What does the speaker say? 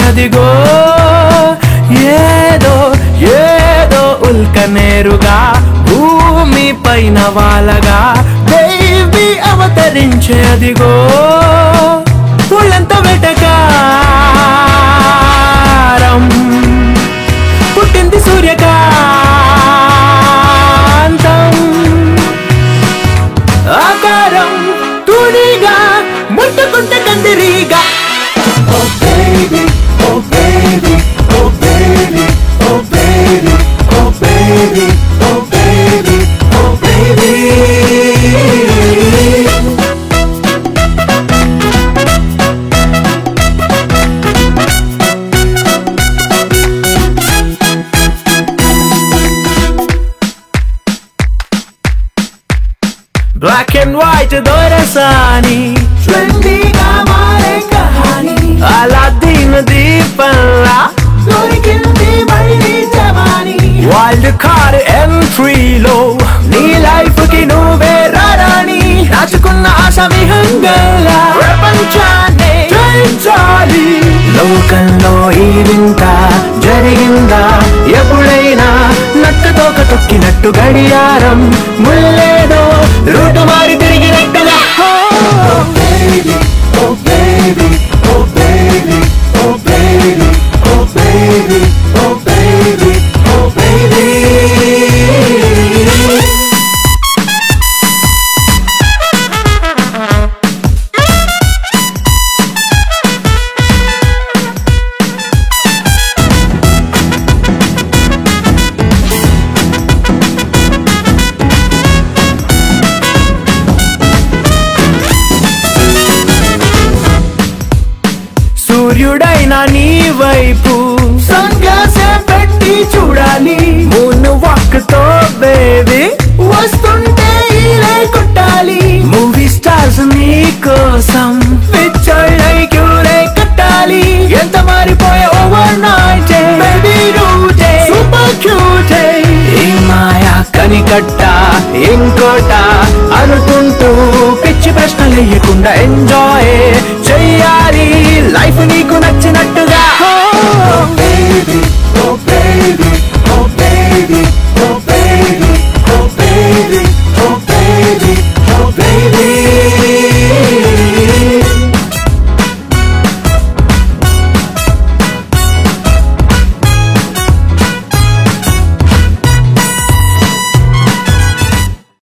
అదిగో ఏదో ఏదో ఉల్కనేరుగా భూమి పైన వాలగా దేవి అవతరించే అదిగో పుళ్ళంత వెటకారం పుట్టింది సూర్యకాంతం ఆకారం తూనిగా ముట్టుకుంటే కందిరీగా Oh baby, oh baby, oh baby, oh baby, oh baby, oh baby, oh baby. Black and white దొరసాని ట్రెండీగా మారే కహాని అలాదీన్ దీపంలా దొరికింది మళ్ళీ జవానీ వరల్డ్ కార్ ఎంట్రీలో నీ లైఫ్ కి నువ్వే రారాని దాచుకున్న ఆశ విహంగంగా ప్రపంచాన్ని జయించాలి లోకంలో ఈ వింత జరిగిందా ఎప్పుడైనా నట్టుతోక తొక్కినట్టు గడియారం ముల్లేదో రూటు మారి తిరిగినట్టుగా Oh baby, oh baby, oh baby, oh baby, oh baby, oh baby, oh baby. సూర్యుడైన నీ వైపు సంగాసే పెట్టి చూడాలి మూన్ వాక్ తో బేబీ వస్తుంటే ఈలే కొట్టాలి మూవీ స్టార్స్ నీ కోసం పిచ్చోళ్ళై క్యూరే కట్టాలి ఎంత మారిపోయే ఓవర్ నైట్ బేబీ రూటే సూపర్ క్యూట్ ఈ మాయా కనికట్ట ఇంకోట అనుకుంటూ పిచ్చి ప్రశ్నలు వేయకుండా ఎంజాయ్